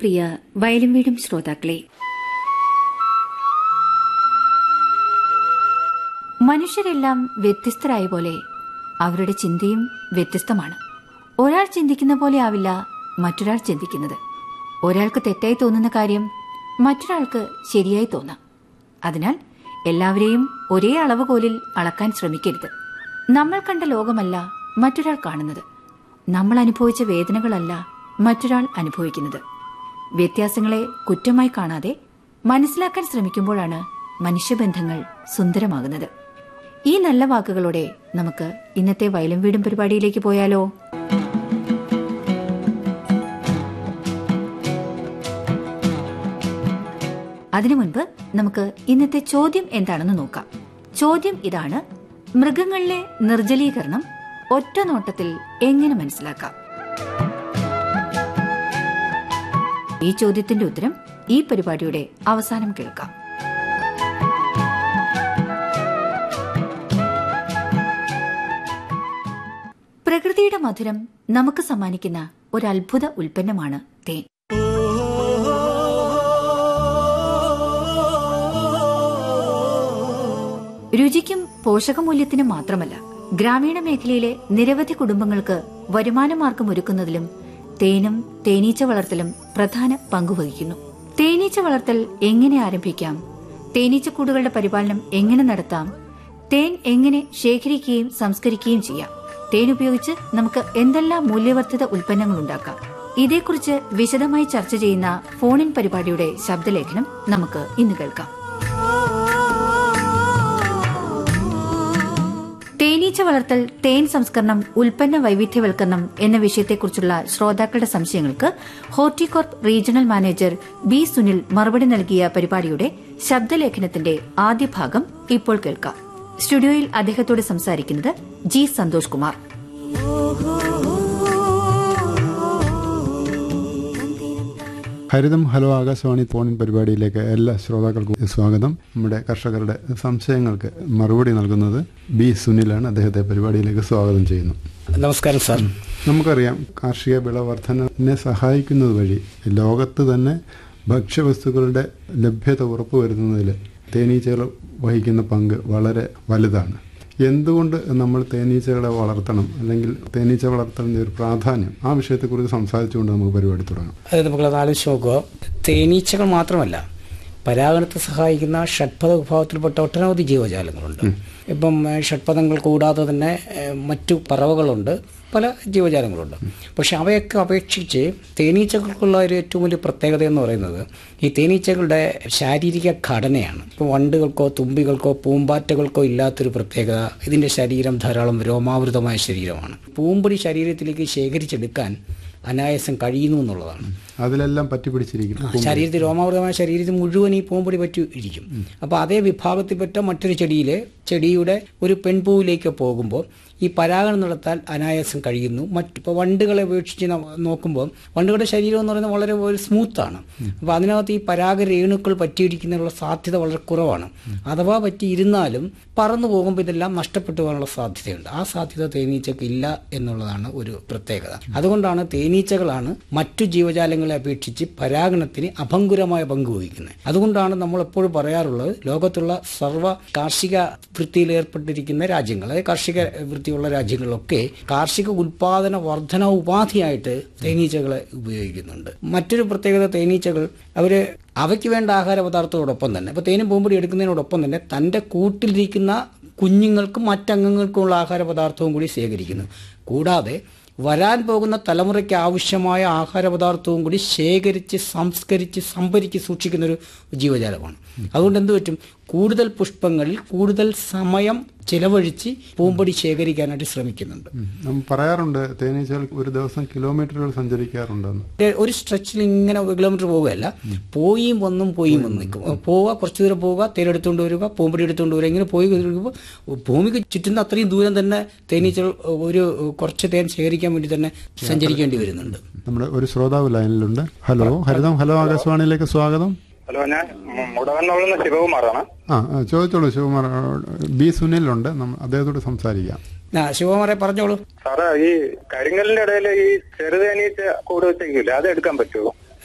പ്രിയ വയലും വീടും ശ്രോതാക്കളെ മനുഷ്യരെല്ലാം വ്യത്യസ്തരായ പോലെ അവരുടെ ചിന്തയും വ്യത്യസ്തമാണ് ഒരാൾ ചിന്തിക്കുന്ന പോലെ ആവില്ല മറ്റൊരാൾ ചിന്തിക്കുന്നത് ഒരാൾക്ക് തെറ്റായി തോന്നുന്ന കാര്യം മറ്റൊരാൾക്ക് ശരിയായി തോന്നാം അതിനാൽ എല്ലാവരെയും ഒരേ അളവുകോലിൽ അളക്കാൻ ശ്രമിക്കരുത് നമ്മൾ കണ്ട ലോകമല്ല മറ്റൊരാൾ കാണുന്നത് നമ്മൾ അനുഭവിച്ച വേദനകളല്ല മറ്റൊരാൾ അനുഭവിക്കുന്നത് വ്യത്യാസങ്ങളെ കുറ്റമായി കാണാതെ മനസ്സിലാക്കാൻ ശ്രമിക്കുമ്പോഴാണ് മനുഷ്യബന്ധങ്ങൾ സുന്ദരമാകുന്നത് ഈ നല്ല വാക്കുകളോടെ നമുക്ക് ഇന്നത്തെ വയലും വീടും പരിപാടിയിലേക്ക് പോയാലോ അതിനു മുൻപ് നമുക്ക് ഇന്നത്തെ ചോദ്യം എന്താണെന്ന് നോക്കാം ചോദ്യം ഇതാണ് മൃഗങ്ങളിലെ നിർജ്ജലീകരണം ഒറ്റ നോട്ടത്തിൽ എങ്ങനെ മനസ്സിലാക്കാം ഈ ചോദ്യത്തിന്റെ ഉത്തരം ഈ പരിപാടിയുടെ അവസാനം കേൾക്കാം പ്രകൃതിയുടെ മധുരം നമുക്ക് സമ്മാനിക്കുന്ന ഒരു അത്ഭുത ഉൽപ്പന്നമാണ് തേൻ രുചിക്കും പോഷകമൂല്യത്തിനും മാത്രമല്ല ഗ്രാമീണ മേഖലയിലെ നിരവധി കുടുംബങ്ങൾക്ക് വരുമാനമാർഗം ഒരുക്കുന്നതിലും തേനും തേനീച്ച വളർത്തലും പ്രധാന പങ്കുവഹിക്കുന്നു തേനീച്ച വളർത്തൽ എങ്ങനെ ആരംഭിക്കാം തേനീച്ചക്കൂടുകളുടെ പരിപാലനം എങ്ങനെ നടത്താം തേൻ എങ്ങനെ ശേഖരിക്കുകയും സംസ്കരിക്കുകയും ചെയ്യാം തേൻ ഉപയോഗിച്ച് നമുക്ക് എന്തെല്ലാം മൂല്യവർദ്ധിത ഉൽപ്പന്നങ്ങൾ ഉണ്ടാക്കാം ഇതേക്കുറിച്ച് വിശദമായി ചർച്ച ചെയ്യുന്ന ഫോണിൻ പരിപാടിയുടെ ശബ്ദലേഖനം നമുക്ക് ഇന്ന് കേൾക്കാം തേനീച്ച വളർത്തൽ തേൻ സംസ്കരണം ഉൽപ്പന്ന വൈവിധ്യവൽക്കരണം എന്ന വിഷയത്തെക്കുറിച്ചുള്ള ശ്രോതാക്കളുടെ സംശയങ്ങൾക്ക് Horticorp regional manager B Sunil മറുപടി നൽകിയ പരിപാടിയുടെ ശബ്ദലേഖനത്തിന്റെ ആദ്യ ഭാഗം ഇപ്പോൾ കേൾക്കാം സ്റ്റുഡിയോയിൽ അദ്ദേഹത്തോട് സംസാരിക്കുന്നത് ജി സന്തോഷ് കുമാർ ഹരിതം ഹലോ ആകാശവാണി ഫോണിൻ പരിപാടിയിലേക്ക് എല്ലാ ശ്രോതാക്കൾക്കും സ്വാഗതം നമ്മുടെ കർഷകരുടെ സംശയങ്ങൾക്ക് മറുപടി നൽകുന്നത് ബി സുനിലാണ് അദ്ദേഹത്തെ പരിപാടിയിലേക്ക് സ്വാഗതം ചെയ്യുന്നു നമസ്കാരം സാർ നമുക്കറിയാം കാർഷിക വിളവർധനനെ സഹായിക്കുന്നത് വഴി ലോകത്ത് തന്നെ ഭക്ഷ്യവസ്തുക്കളുടെ ലഭ്യത ഉറപ്പുവരുത്തുന്നതിൽ തേനീച്ചകൾ വഹിക്കുന്ന പങ്ക് വളരെ വലുതാണ് എന്തുകൊണ്ട് നമ്മൾ തേനീച്ചകളെ വളർത്തണം അല്ലെങ്കിൽ തേനീച്ച വളർത്തലിന്റെ ഒരു പ്രാധാന്യം ആ വിഷയത്തെക്കുറിച്ച് സംസാരിച്ചുകൊണ്ട് നമുക്ക് പരിപാടി തുടങ്ങാം അത് നമുക്കത് ആലോചിച്ച് നോക്കുക തേനീച്ചകൾ മാത്രമല്ല പരാഗണത്തെ സഹായിക്കുന്ന ഷഡ്പഥ വിഭാഗത്തിൽപ്പെട്ട ഒട്ടനവധി ജീവജാലങ്ങളുണ്ട് ഇപ്പം ഏഹ്, ഷഡ്പഥങ്ങൾ കൂടാതെ തന്നെ ഏഹ്, മറ്റു പറവകളുണ്ട് പല ജീവജാലങ്ങളുണ്ട് പക്ഷെ അവയൊക്കെ അപേക്ഷിച്ച് തേനീച്ചകൾക്കുള്ള ഒരു ഏറ്റവും വലിയ പ്രത്യേകത എന്ന് പറയുന്നത് ഈ തേനീച്ചകളുടെ ശാരീരിക ഘടനയാണ് ഇപ്പോൾ വണ്ടുകൾക്കോ തുമ്പികൾക്കോ പൂമ്പാറ്റകൾക്കോ ഇല്ലാത്തൊരു പ്രത്യേകത ഇതിൻ്റെ ശരീരം ധാരാളം രോമാവൃതമായ ശരീരമാണ് പൂമ്പൊടി ശരീരത്തിലേക്ക് ശേഖരിച്ചെടുക്കാൻ അനായാസം കഴിയുന്നു എന്നുള്ളതാണ് അതിലെല്ലാം പറ്റിപ്പിടിച്ചിരിക്കും ആ, ശരീരത്തിൽ രോമാവൃതമായ ശരീരത്തിൽ മുഴുവൻ ഈ പൂമ്പൊടി പറ്റി ഇരിക്കും അപ്പോൾ അതേ വിഭാഗത്തിൽപ്പെട്ട മറ്റൊരു ചെടിയിലെ ചെടിയുടെ ഒരു പെൺപൂവിലേക്ക് പോകുമ്പോൾ ഈ പരാഗണം നടത്താൻ അനായാസം കഴിയുന്നു മറ്റ് ഇപ്പോൾ വണ്ടുകളെ ഉപേക്ഷിച്ച് ന- നോക്കുമ്പോൾ വണ്ടുകളുടെ ശരീരം എന്ന് പറയുന്നത് വളരെ ഒരു സ്മൂത്താണ് അപ്പോൾ അതിനകത്ത് ഈ പരാഗ രേണുക്കൾ പറ്റിയിരിക്കുന്നതിനുള്ള സാധ്യത വളരെ കുറവാണ് അഥവാ പറ്റിയിരുന്നാലും പറന്നു പോകുമ്പോൾ ഇതെല്ലാം നഷ്ടപ്പെട്ടു പോകാനുള്ള സാധ്യതയുണ്ട് ആ സാധ്യത തേനീച്ചക്ക് ഇല്ല എന്നുള്ളതാണ് ഒരു പ്രത്യേകത അതുകൊണ്ടാണ് തേനീച്ചകളാണ് മറ്റു ജീവജാലങ്ങളെ അപേക്ഷിച്ച് പരാഗണത്തിന് അഭങ്കുരമായ പങ്ക് വഹിക്കുന്നത് അതുകൊണ്ടാണ് നമ്മൾ എപ്പോഴും പറയാറുള്ളത് ലോകത്തുള്ള സർവ്വ കാർഷിക വൃത്തിയിൽ ഏർപ്പെട്ടിരിക്കുന്ന രാജ്യങ്ങൾ അതായത് കാർഷിക വൃത്തിയുള്ള രാജ്യങ്ങളിലൊക്കെ കാർഷിക ഉൽപാദന വർധന ഉപാധിയായിട്ട് തേനീച്ചകളെ ഉപയോഗിക്കുന്നുണ്ട് മറ്റൊരു പ്രത്യേകത തേനീച്ചകൾ അവര് അവയ്ക്ക് വേണ്ട ആഹാര പദാർത്ഥത്തോടൊപ്പം തന്നെ ഇപ്പോൾ തേനും പൂമ്പൊടി എടുക്കുന്നതിനോടൊപ്പം തന്നെ തൻ്റെ കൂട്ടിലിരിക്കുന്ന കുഞ്ഞുങ്ങൾക്കും മറ്റംഗങ്ങൾക്കുമുള്ള ആഹാര പദാർത്ഥവും കൂടി ശേഖരിക്കുന്നു കൂടാതെ വരാൻ പോകുന്ന തലമുറയ്ക്ക് ആവശ്യമായ ആഹാര പദാർത്ഥവും കൂടി ശേഖരിച്ച് സംസ്കരിച്ച് സംഭരിച്ച് സൂക്ഷിക്കുന്ന ഒരു ജീവജാലമാണ് അതുകൊണ്ട് എന്ത് പറ്റും കൂടുതൽ പുഷ്പങ്ങളിൽ കൂടുതൽ സമയം ചിലവഴിച്ച് പൂമ്പൊടി ശേഖരിക്കാനായിട്ട് ശ്രമിക്കുന്നുണ്ട് നമ്മൾ പറയാറുണ്ട് തേനീച്ചകൾ ഒരു ദിവസം കിലോമീറ്ററുകൾ സഞ്ചരിക്കാറുണ്ടെന്ന് ഒരു- ഒരു സ്ട്രെച്ചിൽ ഇങ്ങനെ ഒരു കിലോമീറ്റർ പോവുകയല്ല പോയും വന്നും പോയും വന്നും നിൽക്കും പോവുക കുറച്ച് ദൂരം പോവുക തേരെടുത്തുകൊണ്ട് വരിക പൂമ്പൊടി എടുത്തുകൊണ്ട് വരിക ഇങ്ങനെ പോയി കഴിയുമ്പോൾ ഭൂമിക്ക് ചുറ്റുന്ന അത്രയും ദൂരം തന്നെ തേനീച്ചകൾ ഒരു കുറച്ച് തേൻ ശേഖരിക്കാൻ വേണ്ടി തന്നെ സഞ്ചരിക്കേണ്ടി വരുന്നുണ്ട് നമ്മുടെ ഒരു ശ്രോതാവ് ലൈനിലുണ്ട് ഹലോ ഹരിതം ഹലോ ആകാശവാണിയിലേക്ക് സ്വാഗതം ഹലോ ഞാൻ മുടവന്നുള്ള ശിവകുമാറാണ് ആ ആ, ചോദിച്ചോളൂ ശിവകുമാർ ആ, ബി സുനിലുണ്ട് നമ്മ- അദ്ദേഹത്തോട് സംസാരിക്കാം ആ ശിവകുമാരെ പറഞ്ഞോളൂ സാറേ ഈ കരിങ്കലിന്റെ ഇടയിൽ ഈ ചെറുതേനീച്ച കൂട് വെച്ചേക്കില്ല അത് എടുക്കാൻ പറ്റുമോ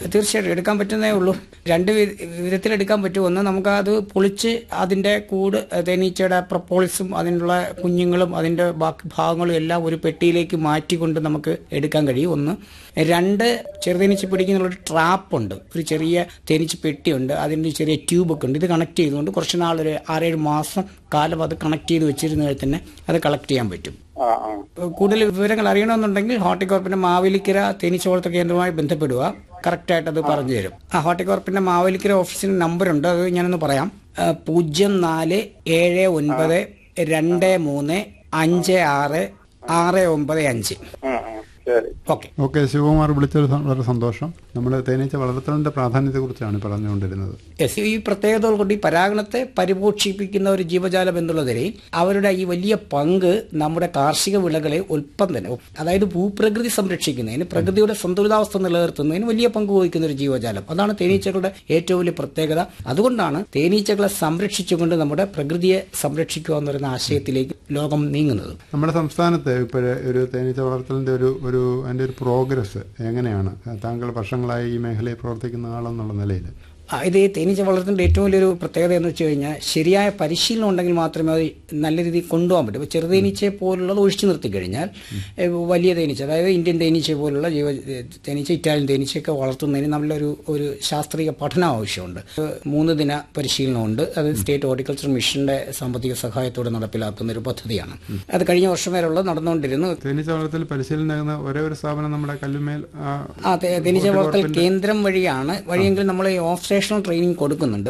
തീർച്ചയായിട്ടും എടുക്കാൻ പറ്റുന്നേ ഉള്ളൂ രണ്ട് വി- വിധത്തിൽ എടുക്കാൻ പറ്റും ഒന്ന് നമുക്ക് അത് പൊളിച്ച് അതിന്റെ കൂട് തേനീച്ചയുടെ പ്രപ്പോൾസും അതിനുള്ള കുഞ്ഞുങ്ങളും അതിന്റെ ബാക്കി ഭാഗങ്ങളും എല്ലാം ഒരു പെട്ടിയിലേക്ക് മാറ്റിക്കൊണ്ട് നമുക്ക് എടുക്കാൻ കഴിയും ഒന്ന് രണ്ട് ചെറുതേനീച്ച പിടിക്കുന്ന ഒരു ട്രാപ്പ് ഉണ്ട് ഒരു ചെറിയ തേനീച്ച പെട്ടിയുണ്ട് അതിൻ്റെ ഒരു ചെറിയ ട്യൂബൊക്കെ ഉണ്ട് ഇത് കണക്ട് ചെയ്തുകൊണ്ട് കുറച്ച് നാളൊരു ആറേഴ് മാസം കാലം അത് കണക്ട് ചെയ്ത് വെച്ചിരുന്നാൽ തന്നെ അത് കളക്ട് ചെയ്യാൻ പറ്റും ആ ആ കൂടുതൽ വിവരങ്ങൾ അറിയണമെന്നുണ്ടെങ്കിൽ ഹോർട്ടിക്കോർപ്പിന്റെ മാവേലിക്കര തേനീച്ചവളർത്ത കേന്ദ്രവുമായി ബന്ധപ്പെടുക കറക്റ്റായിട്ട് അത് പറഞ്ഞു തരും ആ ഹോർട്ടിക്കോർപ്പിന്റെ മാവേലിക്കര ഓഫീസിന് നമ്പറുണ്ട് അത് ഞാനൊന്ന് പറയാം ആ, പൂജ്യം നാല് ഏഴ് ഒൻപത് രണ്ട് മൂന്ന് അഞ്ച് ആറ് ആറ് ഒമ്പത് അഞ്ച് ഉം, ഉം. ശരി ഓക്കെ ഓക്കെ ശിവകുമാർ വിളിച്ചത് സ- വളരെ സന്തോഷം നമ്മൾ തേനീച്ച വളർത്തലിന്റെ പ്രാധാന്യത്തെക്കുറിച്ചാണ് പറഞ്ഞുകൊണ്ടിരുന്നത് യെസ് ഈ പ്രത്യേകതകൾ കൊണ്ട് ഈ പരാഗണത്തെ പരിപോഷിപ്പിക്കുന്ന ഒരു ജീവജാലം എന്നുള്ള നിലയിൽ അവരുടെ ഈ വലിയ പങ്ക് നമ്മുടെ കാർഷിക വിളകളെ ഉൽപ്പന്നം അതായത് ഭൂപ്രകൃതി സംരക്ഷിക്കുന്നതിന് പ്രകൃതിയുടെ സന്തുലിതാവസ്ഥ നിലനിർത്തുന്നതിന് വലിയ പങ്ക് വഹിക്കുന്ന ഒരു ജീവജാലം അതാണ് തേനീച്ചകളുടെ ഏറ്റവും വലിയ പ്രത്യേകത അതുകൊണ്ടാണ് തേനീച്ചകളെ സംരക്ഷിച്ചുകൊണ്ട് നമ്മുടെ പ്രകൃതിയെ സംരക്ഷിക്കുക എന്ന് പറയുന്ന ആശയത്തിലേക്ക് ലോകം നീങ്ങുന്നത് നമ്മുടെ സംസ്ഥാനത്ത് ഇപ്പോഴേ ഒരു തേനീച്ച വളർത്തലിന്റെ ഒരു ഒരു അതിന്റെ ഒരു പ്രോഗ്രസ് എങ്ങനെയാണ് താങ്കൾ വർഷങ്ങളായി ഈ മേഖലയിൽ പ്രവർത്തിക്കുന്ന ആളെന്നുള്ള നിലയിൽ ആ, ഇത് ഈ തേനീച്ച വളർത്തുന്നതിന്റെ ഏറ്റവും വലിയൊരു പ്രത്യേകത എന്ന് വെച്ച് കഴിഞ്ഞാൽ ശരിയായ പരിശീലനം ഉണ്ടെങ്കിൽ മാത്രമേ അത് നല്ല രീതിയിൽ കൊണ്ടുപോകാൻ പറ്റൂ ഇപ്പോൾ ചെറുതേനീച്ചയെ പോലുള്ളത് ഒഴിച്ചു നിർത്തി കഴിഞ്ഞാൽ ഏ, വലിയ തേനീച്ച അതായത് ഇന്ത്യൻ തേനീച്ച പോലുള്ള ജീവ തേനീച്ച ഇറ്റാലിയൻ തേനീച്ചയൊക്കെ വളർത്തുന്നതിന് നല്ലൊരു ഒരു ശാസ്ത്രീയ പഠനം ആവശ്യമുണ്ട് ഏ, മൂന്ന് ദിന പരിശീലനമുണ്ട് അത് സ്റ്റേറ്റ് ഹോർട്ടിക്കൾച്ചർ മിഷന്റെ സാമ്പത്തിക സഹായത്തോടെ നടപ്പിലാക്കുന്ന ഒരു പദ്ധതിയാണ് അത് കഴിഞ്ഞ വർഷം വരെയുള്ള നടന്നുകൊണ്ടിരുന്നു തേനീച്ച വളർത്തൽ പരിശീലനം നൽകുന്ന ഒരേ ഒരു സ്ഥാപനം നമ്മുടെ കല്ലുമേൽ ആ, ആ തേ- തേനീച്ച വളർത്തൽ കേന്ദ്രം വഴിയാണ് വഴിയെങ്കിൽ നമ്മൾ ഓഫ് സ്റ്റേഷണൽ ട്രെയിനിങ് കൊടുക്കുന്നുണ്ട്